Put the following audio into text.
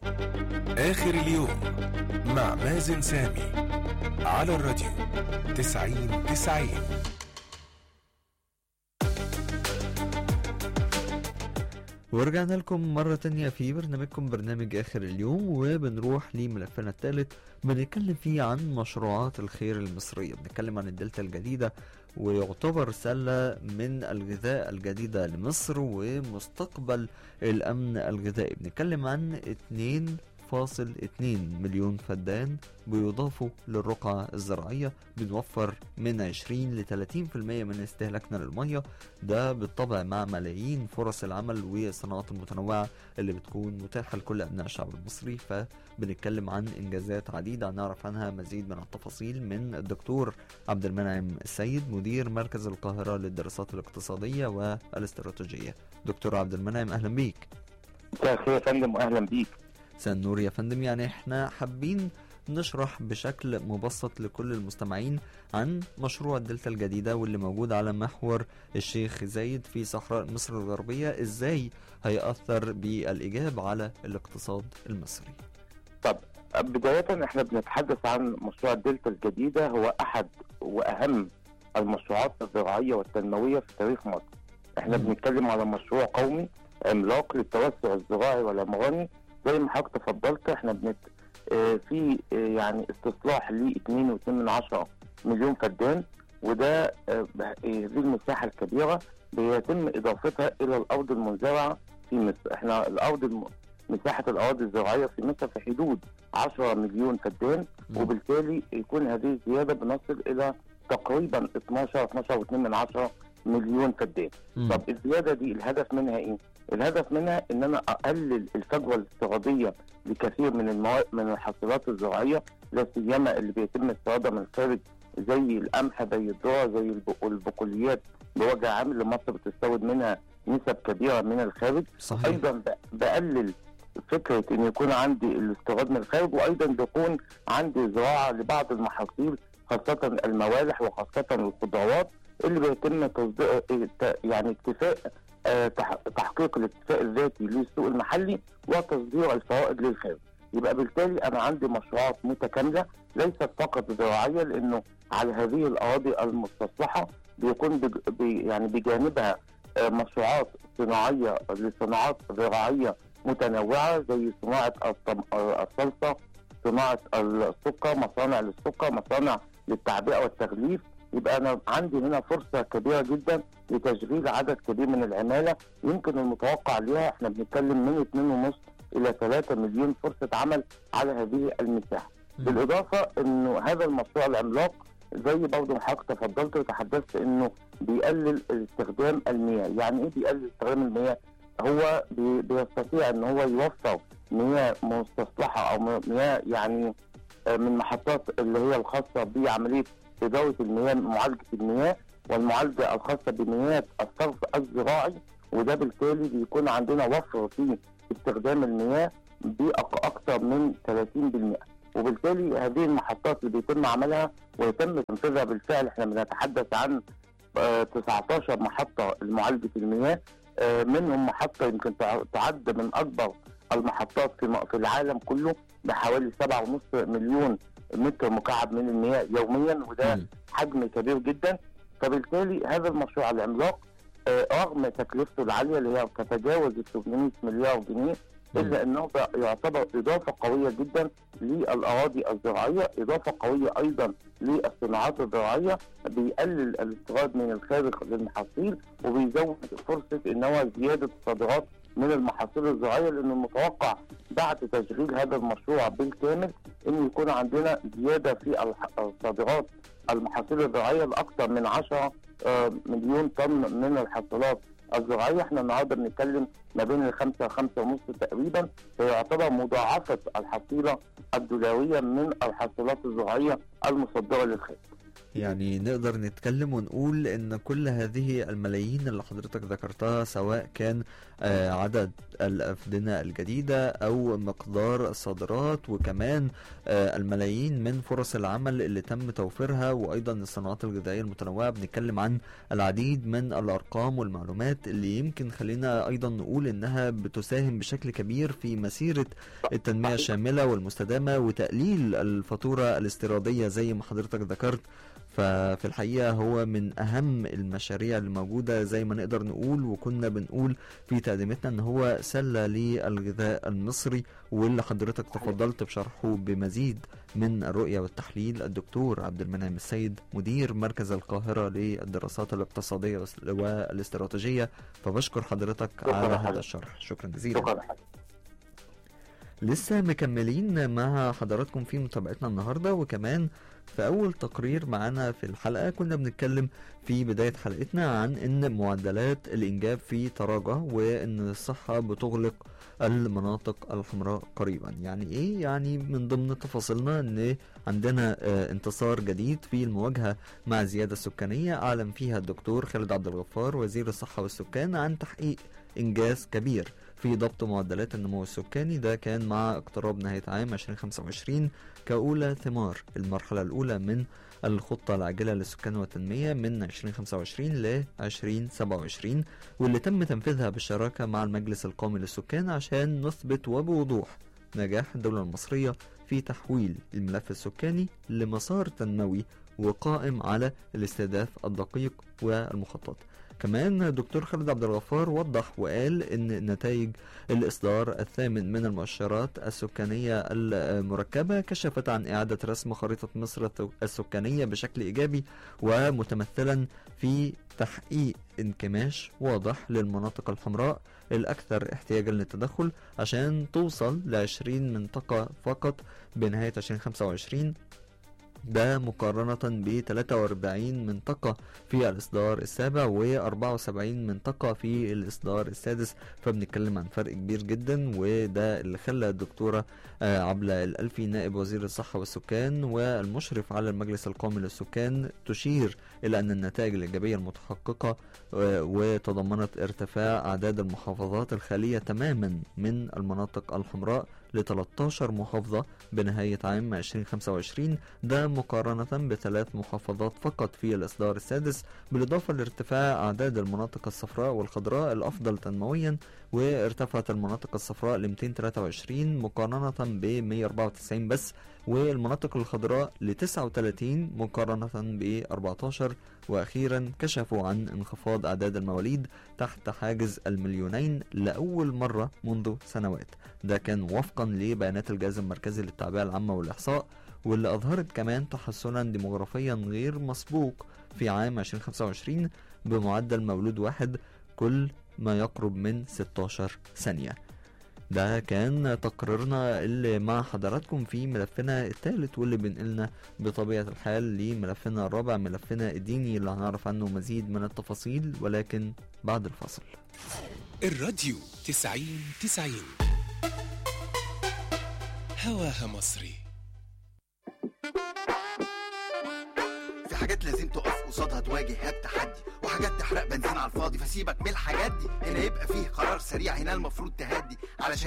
آخر اليوم مع مازن سامي على الراديو تسعين تسعين ورجعنا لكم مرة تانية في برنامجكم برنامج آخر اليوم وبنروح لملفنا الثالث بنتكلم فيه عن مشروعات الخير المصرية بنتكلم عن الدلتا الجديدة ويعتبر سلة من الغذاء الجديدة لمصر ومستقبل الأمن الغذائي بنتكلم عن 2.2 مليون فدان بيضافوا للرقعة الزراعية بنوفر من 20 ل 30% من استهلاكنا للمية ده بالطبع مع ملايين فرص العمل والصناعات المتنوعة اللي بتكون متاحة لكل أبناء الشعب المصري فبنتكلم عن إنجازات عديدة هنعرف عنها مزيد من التفاصيل من الدكتور عبد المنعم السيد مدير مركز القاهرة للدراسات الاقتصادية والاستراتيجية دكتور عبد المنعم أهلا بيك مساء الخير يا فندم واهلا بيك مساء النور يا فندم يعني احنا حابين نشرح بشكل مبسط لكل المستمعين عن مشروع الدلتا الجديدة واللي موجود على محور الشيخ زايد في صحراء مصر الغربية ازاي هيأثر بالإيجاب على الاقتصاد المصري طب بداية احنا بنتحدث عن مشروع الدلتا الجديدة هو احد واهم المشروعات الزراعية والتنموية في تاريخ مصر احنا مم. بنتكلم على مشروع قومي عملاق للتوسع الزراعي والعمراني زي ما حضرتك تفضلت احنا بنت اه في اه يعني استصلاح ل 2.2 مليون فدان وده اه ب- اه دي المساحة الكبيرة بيتم اضافتها الى الارض المنزرعة في مصر احنا الارض الم... مساحة الاراضي الزراعية في مصر في حدود 10 مليون فدان مم. وبالتالي يكون هذه الزياده بنصل الى تقريبا 12 12.2 من عشرة مليون فدان مم. طب الزياده دي الهدف منها ايه الهدف منها ان انا اقلل الفجوه الاستيراديه لكثير من المواد من الحاصلات الزراعيه لا سيما اللي بيتم استيرادها من الخارج زي القمح زي الذره زي الب- البقوليات بوجه عام اللي مصر بتستورد منها نسب كبيره من الخارج صحيح ايضا ب- بقلل فكره ان يكون عندي الاستيراد من الخارج وايضا بيكون عندي زراعه لبعض المحاصيل خاصه الموالح وخاصه الخضروات اللي بيتم تصدير ت- يعني اكتفاء آه، تح- تحقيق الاكتفاء الذاتي للسوق المحلي وتصدير الفوائد للخارج يبقى بالتالي انا عندي مشروعات متكامله ليست فقط زراعيه لانه على هذه الاراضي المستصلحه بيكون بج... بي يعني بجانبها آه، مشروعات صناعيه لصناعات زراعيه متنوعه زي صناعه الطم- آه، الصلصه صناعه السكر مصانع للسكر مصانع للتعبئه والتغليف يبقى انا عندي هنا فرصه كبيره جدا لتشغيل عدد كبير من العماله يمكن المتوقع ليها احنا بنتكلم من 2.5 الى 3 مليون فرصه عمل على هذه المساحه مم. بالاضافه انه هذا المشروع العملاق زي برضه ما حضرتك تفضلت وتحدثت انه بيقلل استخدام المياه، يعني ايه بيقلل استخدام المياه؟ هو بي- بيستطيع ان هو يوفر مياه مستصلحه او م- مياه يعني آه، من محطات اللي هي الخاصه بعمليه اداره المياه معالجه المياه والمعالجه الخاصه بمياه الصرف الزراعي وده بالتالي بيكون عندنا وفر في استخدام المياه باكثر من 30% وبالتالي هذه المحطات اللي بيتم عملها ويتم تنفيذها بالفعل احنا بنتحدث عن آه، 19 محطه لمعالجه المياه آه، منهم محطه يمكن تع- تعد من اكبر المحطات في م- في العالم كله بحوالي 7.5 مليون متر مكعب من المياه يوميا وده مم. حجم كبير جدا فبالتالي هذا المشروع العملاق آه، رغم تكلفته العاليه اللي هي تتجاوز ال 800 مليار جنيه الا انه بقى يعتبر اضافه قويه جدا للاراضي الزراعيه، اضافه قويه ايضا للصناعات الزراعيه بيقلل الاستيراد من الخارج للمحاصيل وبيزود فرصه ان هو زياده الصادرات من المحاصيل الزراعيه لان المتوقع بعد تشغيل هذا المشروع بالكامل ان يكون عندنا زياده في الح- الصادرات المحاصيل الزراعيه لاكثر من 10 آه، مليون طن من الحاصلات الزراعيه احنا النهارده بنتكلم ما بين الخمسه وخمسه ونص تقريبا فيعتبر مضاعفه الحصيله الدولاريه من الحاصلات الزراعيه المصدره للخارج. يعني نقدر نتكلم ونقول ان كل هذه الملايين اللي حضرتك ذكرتها سواء كان آه، عدد الأفدنة الجديدة أو مقدار الصادرات وكمان آه، الملايين من فرص العمل اللي تم توفيرها وأيضا الصناعات الغذائية المتنوعة بنتكلم عن العديد من الأرقام والمعلومات اللي يمكن خلينا أيضا نقول إنها بتساهم بشكل كبير في مسيرة التنمية الشاملة والمستدامة وتقليل الفاتورة الاستيرادية زي ما حضرتك ذكرت ففي الحقيقة هو من أهم المشاريع اللي موجودة زي ما نقدر نقول وكنا بنقول في تقديمتنا إن هو سلة للغذاء المصري واللي حضرتك تفضلت بشرحه بمزيد من الرؤية والتحليل الدكتور عبد المنعم السيد مدير مركز القاهرة للدراسات الاقتصادية والاستراتيجية فبشكر حضرتك شكراً على هذا حضرتك. الشرح شكرا جزيلا شكرا لحضرتك لسه مكملين مع حضراتكم في متابعتنا النهارده وكمان في اول تقرير معانا في الحلقه كنا بنتكلم في بدايه حلقتنا عن ان معدلات الانجاب في تراجع وان الصحه بتغلق المناطق الحمراء قريبا يعني ايه يعني من ضمن تفاصيلنا ان عندنا آه، انتصار جديد في المواجهه مع الزياده السكانيه اعلن فيها الدكتور خالد عبد الغفار وزير الصحه والسكان عن تحقيق انجاز كبير في ضبط معدلات النمو السكاني ده كان مع اقتراب نهاية عام 2025 كأولى ثمار المرحلة الأولى من الخطة العاجلة للسكان والتنمية من 2025 ل 2027 واللي تم تنفيذها بالشراكة مع المجلس القومي للسكان عشان نثبت وبوضوح نجاح الدولة المصرية في تحويل الملف السكاني لمسار تنموي وقائم على الاستهداف الدقيق والمخطط كمان دكتور خالد عبد الغفار وضح وقال ان نتائج الاصدار الثامن من المؤشرات السكانيه المركبه كشفت عن اعاده رسم خريطه مصر السكانيه بشكل ايجابي ومتمثلا في تحقيق انكماش واضح للمناطق الحمراء الاكثر احتياجا للتدخل عشان توصل ل 20 منطقه فقط بنهايه 2025 ده مقارنة ب 43 منطقة في الإصدار السابع و 74 منطقة في الإصدار السادس فبنتكلم عن فرق كبير جدا وده اللي خلى الدكتورة آه، عبلة الألفي نائب وزير الصحة والسكان والمشرف على المجلس القومي للسكان تشير إلى أن النتائج الإيجابية المتحققة آه، وتضمنت ارتفاع أعداد المحافظات الخالية تماما من المناطق الحمراء ل 13 محافظة بنهاية عام 2025 ده مقارنة بثلاث محافظات فقط في الإصدار السادس بالإضافة لارتفاع أعداد المناطق الصفراء والخضراء الأفضل تنمويا وارتفعت المناطق الصفراء ل 223 مقارنة ب 194 بس والمناطق الخضراء ل 39 مقارنة ب 14 وأخيرا كشفوا عن انخفاض أعداد المواليد تحت حاجز المليونين لأول مرة منذ سنوات ده كان وفقا لبيانات الجهاز المركزي للتعبئة العامة والإحصاء واللي أظهرت كمان تحسنا ديموغرافيا غير مسبوق في عام 2025 بمعدل مولود واحد كل ما يقرب من 16 ثانية ده كان تقريرنا اللي مع حضراتكم في ملفنا الثالث واللي بينقلنا بطبيعة الحال لملفنا الرابع ملفنا الديني اللي هنعرف عنه مزيد من التفاصيل ولكن بعد الفصل الراديو تسعين تسعين هواها مصري في حاجات لازم تقف قصادها تواجه التحدي وحاجات تحرق بنزين على الفاضي فسيبك من الحاجات دي هنا يبقى فيه قرار سريع هنا المفروض تهدي علشان